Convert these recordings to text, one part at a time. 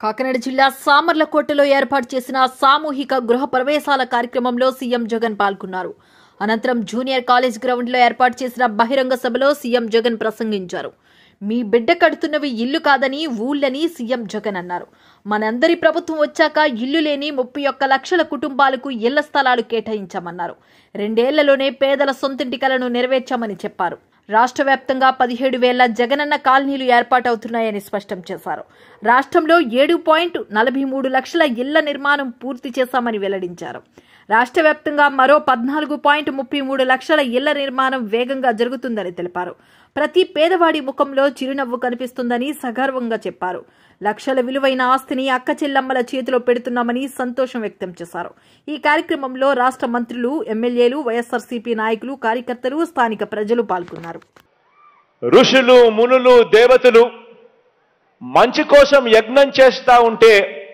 కాకినాడ జిల్లా సామర్లకోటలో ఏర్పాటు చేసిన సామూహిక గృహ ప్రవేశాల కార్యక్రమంలో సీఎం జగన్ పాల్గొన్నారు అనంతరం జూనియర్ కాలేజ్ గ్రౌండ్లో ఏర్పాటు చేసిన బహిరంగ సభలో సీఎం జగన్ ప్రసంగించారు మీ బిడ్డ కడుతున్నవి ఇల్లు కాదని ఊళ్ళని సీఎం జగన్ అన్నారు మనందరి ప్రభుత్వం వచ్చాక ఇల్లు లేని ముప్పై ఒక్క లక్షల కుటుంబాలకు ఇళ్ల స్థలాలు కేటాయించామన్నారు రెండేళ్లలోనే పేదల సొంతింటి కలను నెరవేర్చామని చెప్పారు రాష్ట్ర వ్యాప్తంగా పదిహేడు వేల జగనన్న కాలనీలు ఏర్పాటవుతున్నాయని స్పష్టం చేశారు రాష్ట్రంలో ఏడు పాయింట్ నలభై మూడు లక్షల ఇళ్ల నిర్మాణం పూర్తి చేశామని వెల్లడించారు రాష్ట్ర వ్యాప్తంగా మరో పద్నాలుగు పాయింట్ ముప్పై మూడు లక్షల ఇళ్ల నిర్మాణం వేగంగా జరుగుతుందని తెలిపారు ప్రతి పేదవాడి ముఖంలో చిరునవ్వు కనిపిస్తుందని సగర్వంగా చెప్పారు లక్షల విలువైన ఆస్తిని అక్క చెల్లమ్మల చేతిలో పెడుతున్నామని సంతోషం వ్యక్తం చేశారు ఈ కార్యక్రమంలో రాష్ట్ర మంత్రులు ఎమ్మెల్యేలు వైఎస్ఆర్సీపీ నాయకులు కార్యకర్తలు స్థానిక ప్రజలు పాల్గొన్నారు ఋషులు మునులు దేవతలు మంచి కోసం యజ్ఞం చేస్తా ఉంటే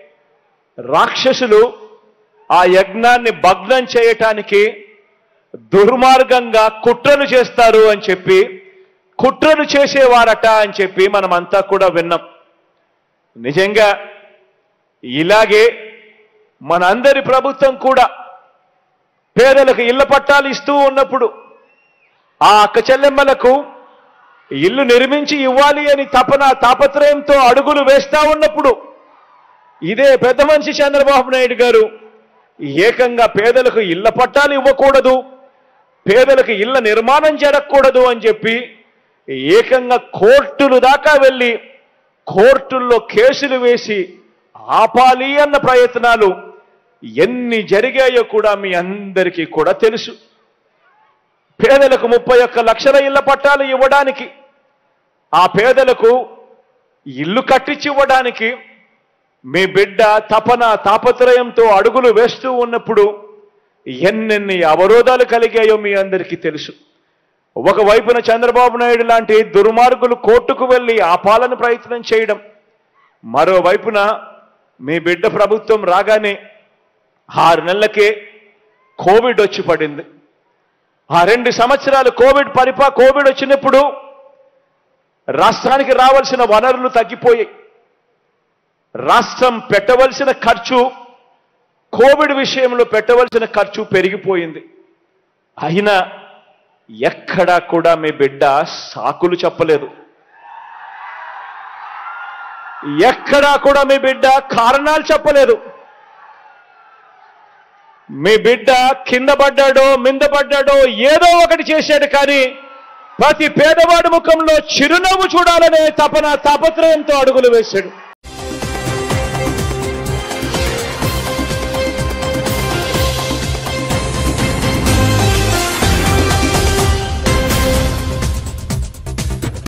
రాక్షసులు ఆ యజ్ఞాన్ని భగ్నం చేయటానికి దుర్మార్గంగా కుట్రలు చేస్తారు అని చెప్పి కుట్రలు చేసేవారట అని చెప్పి మనమంతా కూడా విన్నాం నిజంగా ఇలాగే మనందరి ప్రభుత్వం కూడా పేదలకు ఇళ్ల పట్టాలు ఇస్తూ ఉన్నప్పుడు ఆ అక్క చెల్లెమ్మలకు ఇల్లు నిర్మించి ఇవ్వాలి అని తపన తాపత్రయంతో అడుగులు వేస్తా ఉన్నప్పుడు ఇదే పెద్ద మనిషి చంద్రబాబు నాయుడు గారు ఏకంగా పేదలకు ఇళ్ల పట్టాలు ఇవ్వకూడదు పేదలకు ఇళ్ల నిర్మాణం జరగకూడదు అని చెప్పి ఏకంగా కోర్టులు దాకా వెళ్ళి కోర్టుల్లో కేసులు వేసి ఆపాలి అన్న ప్రయత్నాలు ఎన్ని జరిగాయో కూడా మీ అందరికీ కూడా తెలుసు పేదలకు ముప్పై ఒక్క లక్షల ఇళ్ల పట్టాలు ఇవ్వడానికి ఆ పేదలకు ఇల్లు కట్టించి ఇవ్వడానికి మీ బిడ్డ తపన తాపత్రయంతో అడుగులు వేస్తూ ఉన్నప్పుడు ఎన్నెన్ని అవరోధాలు కలిగాయో మీ అందరికీ తెలుసు ఒకవైపున చంద్రబాబు నాయుడు లాంటి దుర్మార్గులు కోర్టుకు వెళ్ళి ఆపాలని ప్రయత్నం చేయడం మరోవైపున మీ బిడ్డ ప్రభుత్వం రాగానే ఆరు నెలలకే కోవిడ్ వచ్చి పడింది ఆ రెండు సంవత్సరాలు కోవిడ్ పరిపా కోవిడ్ వచ్చినప్పుడు రాష్ట్రానికి రావాల్సిన వనరులు తగ్గిపోయాయి రాష్ట్రం పెట్టవలసిన ఖర్చు కోవిడ్ విషయంలో పెట్టవలసిన ఖర్చు పెరిగిపోయింది అయినా ఎక్కడా కూడా మీ బిడ్డ సాకులు చెప్పలేదు ఎక్కడా కూడా మీ బిడ్డ కారణాలు చెప్పలేదు మీ బిడ్డ కింద పడ్డాడో మింద పడ్డాడో ఏదో ఒకటి చేశాడు కానీ ప్రతి పేదవాడి ముఖంలో చిరునవ్వు చూడాలనే తపన తాపత్రయంతో అడుగులు వేశాడు